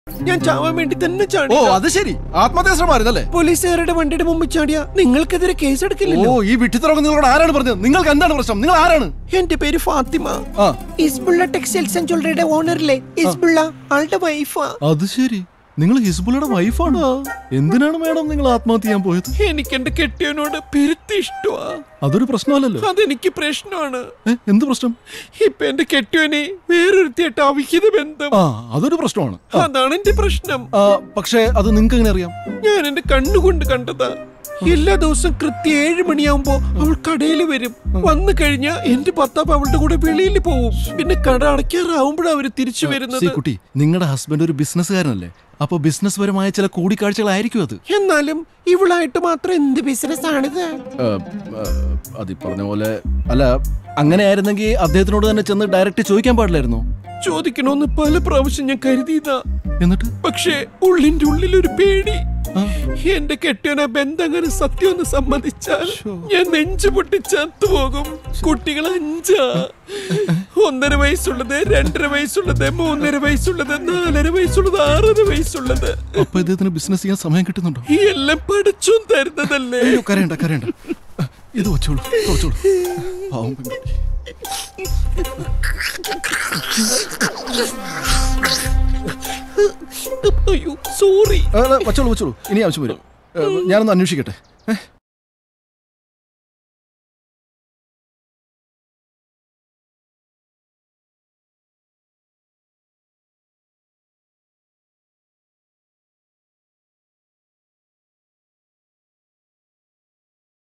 ഞാൻ ചാവാൻ വേണ്ടി തന്നെ ഓ ചാടി അത് ശരി ആത്മഹത്യാ ശ്രമമായിരുന്നല്ലേ പോലീസുകാരുടെ വണ്ടിയുടെ മുമ്പിൽ ചാടിയ നിങ്ങൾക്കെതിരെ കേസ് ഓ എടുക്കില്ലല്ലോ ഈ വിട്ടിത്തിറങ്ങുന്ന നിങ്ങളോട് ആരാണ് പറഞ്ഞത് നിങ്ങൾക്ക് എന്താണ് പ്രശ്നം നിങ്ങൾ ആരാണ് എന്റെ പേര് ഫാത്തിമ ആ ഇസ്ബുള്ള ടെക്സ്റ്റൈൽസ് ആൻഡ് ജ്വല്ലറിയുടെ ഓണറില്ലേ ഇസ്ബുള്ള ആളുടെ വൈഫാ അത് ശരി നിങ്ങൾ ഹിസ്ബുള്ളയുടെ വൈഫാണോ എന്തിനാണ് മേഡം നിങ്ങൾ ആത്മഹത്യ ചെയ്യാൻ പോയത് എനിക്ക് എന്റെ കെട്ടിയവനോട് പെരുത്തി ഇഷ്ടമാ അതൊരു പ്രശ്നമല്ലല്ലോ അതെനിക്ക് പ്രശ്നമാണ് ഏ, എന്ത് പ്രശ്നം ഇപ്പൊ എന്റെ കെട്ടിയവനെ വേറൊരുത്തിയായിട്ട് അവിഹിത ബന്ധം ആ അതൊരു പ്രശ്നമാണ് അതാണ് എന്റെ പ്രശ്നം ആ, പക്ഷേ അത് നിങ്ങൾക്ക് എങ്ങനെ അറിയാം ഞാൻ എന്റെ കണ്ണുകൊണ്ട് കണ്ടതാ എല്ലാ ദിവസവും കൃത്യം ഏഴ് മണിയാവുമ്പോ അവൾ കടയിൽ വരും വന്നു കഴിഞ്ഞാ എന്റെ ഭർത്താവ് അവളുടെ കൂടെ വെളിയിൽ പോവും പിന്നെ കട അടയ്ക്കാറാവുമ്പോഴാ അവര് തിരിച്ചു വരുന്നത് സി കുട്ടി നിങ്ങളുടെ ഹസ്ബൻഡ് ഒരു ബിസിനസ്സുകാരനല്ലേ അപ്പൊ ബിസിനസ് പരമായ ചില കൂടിക്കാഴ്ചകളായിരിക്കും അത് എന്നാലും ഇവളായിട്ട് മാത്രം എന്ത് ബിസിനസ് ആണിത് അത് പറഞ്ഞ പോലെ അല്ല അങ്ങനെ ആയിരുന്നെങ്കിൽ അദ്ദേഹത്തിനോട് തന്നെ ചെന്ന് ഡയറക്റ്റ് ചോദിക്കാൻ പാടില്ലായിരുന്നോ ചോദിക്കണോന്ന് പല പ്രാവശ്യം ഞാൻ കരുതിയതാ എന്നിട്ട് പക്ഷേ ഉള്ളിന്റെ ഉള്ളിൽ ഒരു പേടി എന്റെ കെട്ടിയനെ ബന്ധങ്ങനെ സത്യം ഒന്ന് സമ്മതിച്ചാൽ ഞാൻ നെഞ്ചു പൊട്ടി ചത്തുപോകും കുട്ടികൾ അഞ്ചാ ഒന്നര വയസ്സുള്ളത് രണ്ടര വയസ്സുള്ളത് മൂന്നര വയസ്സുള്ളത് നാലര വയസ്സുള്ളത് ആറര വയസ്സുള്ളത് അപ്പൊ ഇദ്ദേഹത്തിന് ബിസിനസ് ചെയ്യാൻ സമയം കിട്ടുന്നുണ്ടോ ഈ എല്ലാം പഠിച്ചും തരുന്നതല്ലേ അയ്യോ കരയണ്ട കരയണ്ട ഇത് വെച്ചോളൂ കുറച്ചോളൂ പാവം പെൺകുട്ടി. അയ്യോ സോറി ആ, ആ, വെച്ചോളൂ വെച്ചോളൂ ഇനി ആവശ്യം വരും ഏ, ഞാനൊന്ന് അന്വേഷിക്കട്ടെ ഏ